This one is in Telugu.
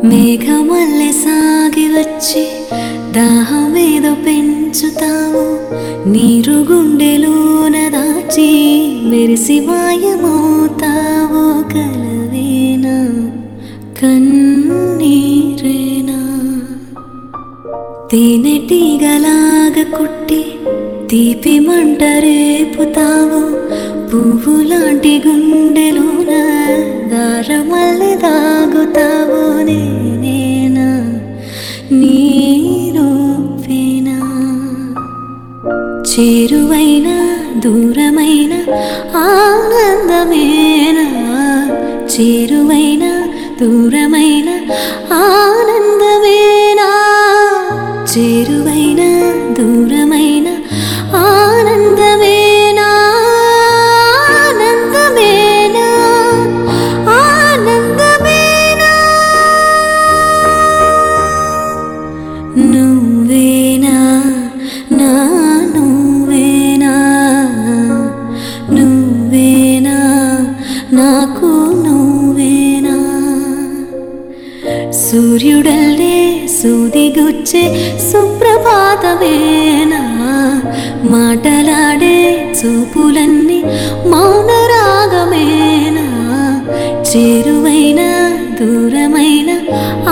మేఘమల్లె సాగి వచ్చి దాహమేదో పెంచుతావు నీరు గుండెలోన దాచి మెరిసి మాయమవుతావు కలవేనా కన్నీరేనా తేనెటీగలాగ కుట్టి తీపి మంట రేపుతావు పువ్వులాంటి గుండెలోన దారమల్లె దాగుతావు నేనేనా నీరూపేనా చేరువైన దూరమైన ఆనందమేనా చేరువైన దూరమైన ఆనందమేనా చేరువైన దూరమైన ఆనందమేనా ఆనందమేనా ఆనందమేనా నువ్వేనా నా నువ్వేనా నువ్వేనా నాకు నువ్వేనా సూర్యుడల్లే సూదిగుచ్చే సుప్రభాతమేనా మాటలాడే చూపులన్నీ మౌనరాగమేనా చేరువైన దూరమైన